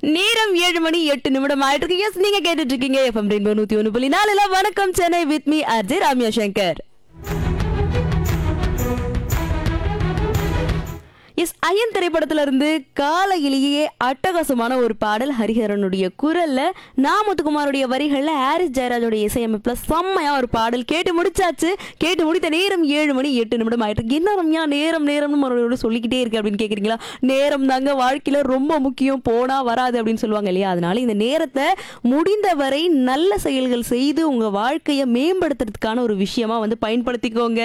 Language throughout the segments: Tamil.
நேரம் ஏழு மணி எட்டு நிமிடம் ஆயிட்டு இருக்கு எஸ் நீங்க கேட்டுட்டு இருக்கீங்க எஃப்எம் ரெயின்போ நூத்தி ஒன்று புள்ளி நாலுல வணக்கம் Chennai with me RJ Ramya Shankar எஸ் ஐயன் திரைப்படத்துல இருந்து காலையிலேயே அட்டகாசமான ஒரு பாடல் ஹரிஹரனுடைய குரல்ல நாமத்துக்குமாருடைய வரிகள்ல ஹாரிஸ் ஜெயராஜோடைய இசையமைப்புல செம்மையா ஒரு பாடல் கேட்டு முடிச்சாச்சு கேட்டு முடித்த நேரம் ஏழு மணி எட்டு நிமிடம் ஆயிட்டு இருக்கு. என்ன ரம்யா நேரம் நேரம்னு மறுபடியும் சொல்லிக்கிட்டே இருக்கு அப்படின்னு கேக்குறீங்களா நேரம் தாங்க வாழ்க்கையில ரொம்ப முக்கியம் போனா வராது அப்படின்னு சொல்லுவாங்க இல்லையா அதனால இந்த நேரத்தை முடிந்தவரை நல்ல செயல்கள் செய்து உங்க வாழ்க்கையை மேம்படுத்துறதுக்கான ஒரு விஷயமா வந்து பயன்படுத்திக்கோங்க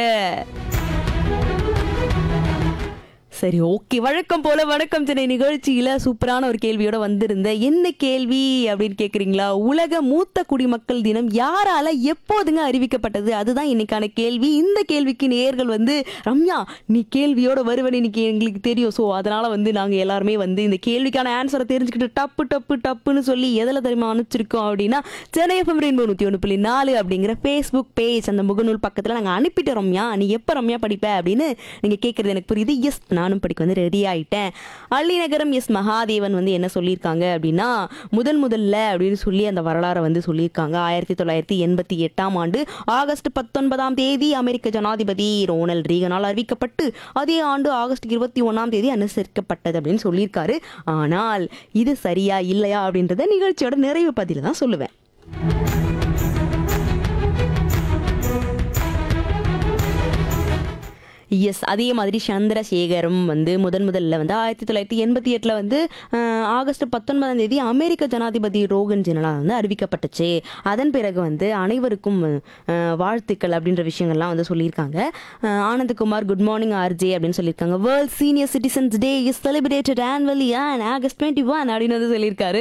சரி ஓகே வழக்கம் போல வணக்கம் சென்னை நிகழ்ச்சியில சூப்பரான ஒரு கேள்வியோட வந்திருந்தேன் என்ன கேள்வி அப்படின்னு கேக்குறீங்களா உலக மூத்த குடிமக்கள் தினம் யாரால எப்போதுங்க அறிவிக்கப்பட்டது அதுதான் இன்னைக்கான கேள்வி இந்த கேள்விக்கு நேர்கள் வந்து ரம்யா நீ கேள்வியோட வருவன் இன்னைக்கு எங்களுக்கு தெரியும் ஸோ அதனால வந்து நாங்க எல்லாருமே வந்து இந்த கேள்விக்கான ஆன்சரை தெரிஞ்சுக்கிட்டு டப்பு டப்பு டப்புன்னு சொல்லி எதில் தெரியுமா அனுப்பிச்சிருக்கோம் அப்படின்னா சென்னை எஃப்எம் ரெயின்போ நூற்றி ஒன்று புள்ளி நாலு அப்படிங்கிற ஃபேஸ்புக் பேஜ் அந்த முகநூல் பக்கத்தில் நாங்கள் அனுப்பிட்டோம் ரம்யா நீ எப்போ ரம்யா படிப்ப அப்படின்னு நீங்கள் கேட்குறது எனக்கு புரியுது எஸ் நானும் படிக்க வந்து ரெடி ஆயிட்டேன் அள்ளிநகரம் எஸ் மகாதேவன் வந்து என்ன சொல்லியிருக்காங்க அப்படின்னா முதன் முதல்ல அப்படின்னு சொல்லி அந்த வரலாறை வந்து சொல்லியிருக்காங்க ஆயிரத்தி தொள்ளாயிரத்தி எண்பத்தி எட்டாம் ஆண்டு ஆகஸ்ட் பத்தொன்பதாம் தேதி அமெரிக்க ஜனாதிபதி ரோனல் ரீகனால் அறிவிக்கப்பட்டு அதே ஆண்டு ஆகஸ்ட் இருபத்தி ஒன்றாம் தேதி அனுசரிக்கப்பட்டது அப்படின்னு சொல்லியிருக்காரு ஆனால் இது சரியா இல்லையா அப்படின்றத நிகழ்ச்சியோட நிறைவு பதில தான் சொல்லுவேன் எஸ் அதே மாதிரி சந்திரசேகரும் வந்து முதன் முதல்ல வந்து ஆயிரத்தி தொள்ளாயிரத்தி எண்பத்தி எட்டில் வந்து அஹ், ஆகஸ்ட் பத்தொன்பதாம் தேதி அமெரிக்க ஜனாதிபதி ரோகன் ஜெனலால் வந்து அறிவிக்கப்பட்டுச்சு அதன் பிறகு வந்து அனைவருக்கும் அஹ், வாழ்த்துக்கள் அப்படின்ற விஷயங்கள்லாம் வந்து சொல்லியிருக்காங்க அஹ், ஆனந்தகுமார் குட் மார்னிங் ஆர்ஜே அப்படின்னு சொல்லியிருக்காங்க world senior citizens day is celebrated annually on August twenty one அப்படின்னு வந்து சொல்லியிருக்காரு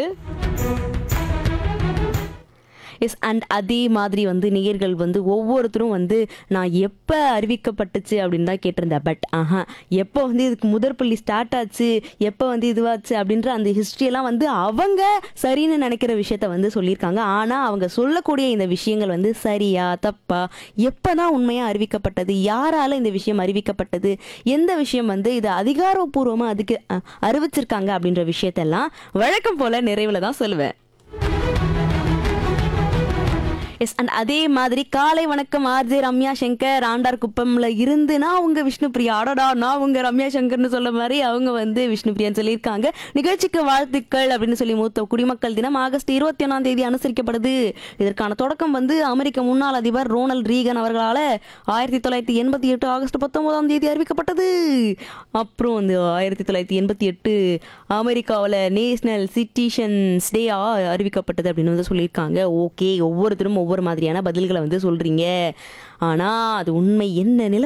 எஸ் அண்ட் அதே மாதிரி வந்து நேயர்கள் வந்து ஒவ்வொருத்தரும் வந்து நான் எப்போ அறிவிக்கப்பட்டுச்சு அப்படின்னு தான் கேட்டிருந்தேன் பட் ஆஹா எப்போ வந்து இதுக்கு முதற்பள்ளி ஸ்டார்ட் ஆச்சு எப்போ வந்து இதுவாச்சு அப்படின்ற அந்த ஹிஸ்ட்ரியெல்லாம் வந்து அவங்க சரின்னு நினைக்கிற விஷயத்த வந்து சொல்லியிருக்காங்க ஆனால் அவங்க சொல்லக்கூடிய இந்த விஷயங்கள் வந்து சரியா தப்பா எப்போ தான் உண்மையாக அறிவிக்கப்பட்டது யாரால இந்த விஷயம் அறிவிக்கப்பட்டது எந்த விஷயம் வந்து இது அதிகாரப்பூர்வமாக அதுக்கு அஹ், அறிவிச்சிருக்காங்க அப்படின்ற விஷயத்தெல்லாம் வழக்கம் போல நிறைவில் தான் சொல்லுவேன் எஸ் அண்ட் அதே மாதிரி காலை வணக்கம் ஆர்ஜே ரம்யா சங்கர் ஆண்டார் குப்பம்ல இருந்து நான் உங்க விஷ்ணு பிரியா அடடா நான் உங்க ரம்யா சங்கர்னு சொல்ல மாதிரி அவங்க வந்து விஷ்ணு பிரியான்னு சொல்லியிருக்காங்க நிகழ்ச்சிக்கு வாழ்த்துக்கள் அப்படின்னு சொல்லி மூத்த குடிமக்கள் தினம் ஆகஸ்ட் இருபத்தி ஒன்றாம் தேதி அனுசரிக்கப்படுது இதற்கான தொடக்கம் வந்து அமெரிக்க முன்னாள் அதிபர் ரோனல்ட் ரீகன் அவர்களால் ஆயிரத்தி தொள்ளாயிரத்தி எண்பத்தி எட்டு ஆகஸ்ட் பத்தொன்பதாம் தேதி அறிவிக்கப்பட்டது அப்புறம் வந்து ஆயிரத்தி தொள்ளாயிரத்தி எண்பத்தி எட்டு அமெரிக்காவில் நேஷனல் சிட்டிசன்ஸ் டே அறிவிக்கப்பட்டது அப்படின்னு வந்து சொல்லியிருக்காங்க ஓகே ஒவ்வொருத்தரும் ஒவ்வொரு மாதிரியான பதில்களை வந்து சொல்றீங்க ஆனால் அது உண்மை என்ன நிலை